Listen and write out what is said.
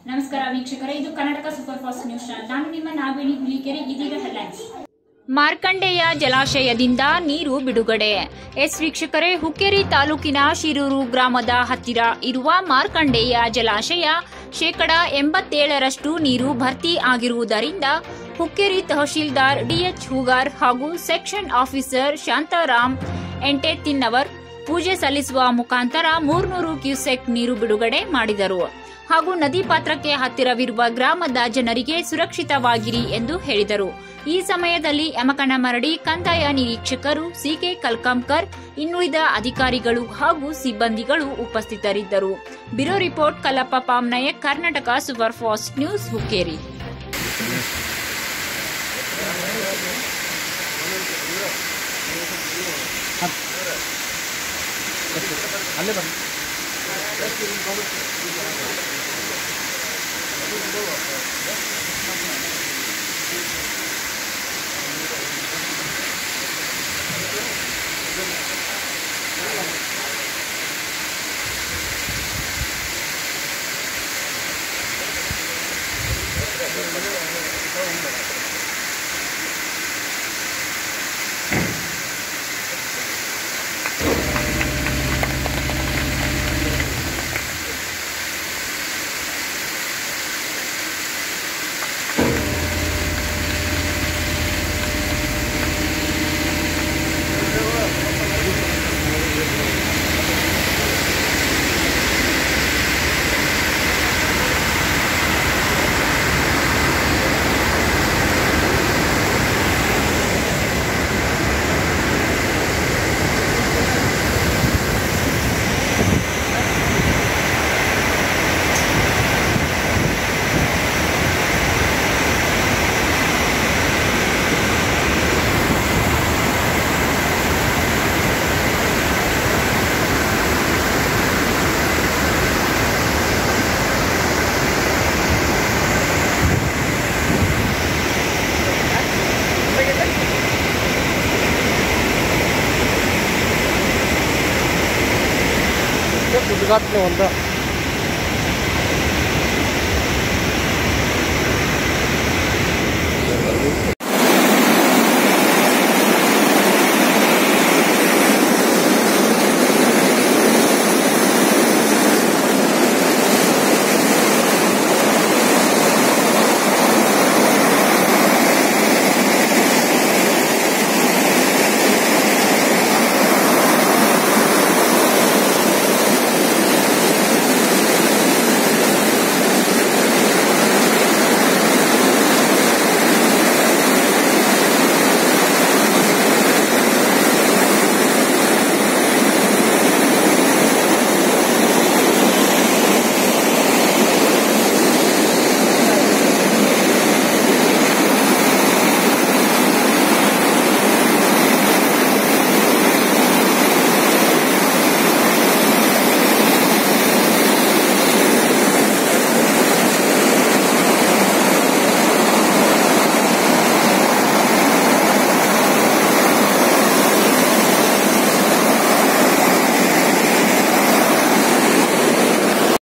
ನಮಸ್ಕಾರ ವೀಕ್ಷಕರೇ ಇದು Karnataka super fast news channel ನಾನು ನಿಮ್ಮ ನಾಗವೇಣಿ ಹುಲಿಕೆರೆ ಇದೀಗ ಹೆಡ್ಲೈನ್ಸ್ ಮಾರ್ಕಂಡೆಯ ಜಲಾಶಯದಿಂದ ನೀರು ಬಿಡುಗಡೆ ಎಸ್ ವೀಕ್ಷಕರೇ ಹುಕ್ಕೇರಿ ತಾಲೂಕಿನ ಶಿರೂರು ಗ್ರಾಮದ ಹತ್ತಿರ ಇರುವ ಮಾರ್ಕಂಡೆಯ ಜಲಾಶಯ ಶೇಕಡ ಎಂಬತ್ತೇಳರಷ್ಟು ನೀರು ಭರ್ತಿ ಆಗಿರುವುದರಿಂದ ಹುಕ್ಕೇರಿ ತಹಶೀಲ್ದಾರ್ ಡಿಎಚ್ ಹೂಗಾರ್ ಹಾಗೂ ಸೆಕ್ಷನ್ ಆಫೀಸರ್ ಶಾಂತಾರಾಮ್ ಎಂಟೆತ್ತಿನ್ನವರ್ ಪೂಜೆ ಸಲ್ಲಿಸುವ ಮುಖಾಂತರ ಮೂರ್ನೂರು ಕ್ಯೂಸೆಕ್ ನೀರು ಬಿಡುಗಡೆ ಮಾಡಿದರು ಹಾಗೂ ನದಿ ಪಾತ್ರಕ್ಕೆ ಹತ್ತಿರವಿರುವ ಗ್ರಾಮದ ಜನರಿಗೆ ಸುರಕ್ಷಿತವಾಗಿರಿ ಎಂದು ಹೇಳಿದರು ಈ ಸಮಯದಲ್ಲಿ ಯಮಕನಮರಡಿ ಕಂದಾಯ ನಿರೀಕ್ಷಕರು ಸಿಕೆ ಕಲ್ಕಾಂಕರ್ ಇನ್ನುಳಿದ ಅಧಿಕಾರಿಗಳು ಹಾಗೂ ಸಿಬ್ಬಂದಿಗಳು ಉಪಸ್ಥಿತರಿದ್ದರು bureau report Kallappa Pamnayak Karnataka super fast news Hukkeri ಅಲ್ಲೇ ಬನ್ನಿ ಉದ್ಘಾಟನೆ ಒಂದು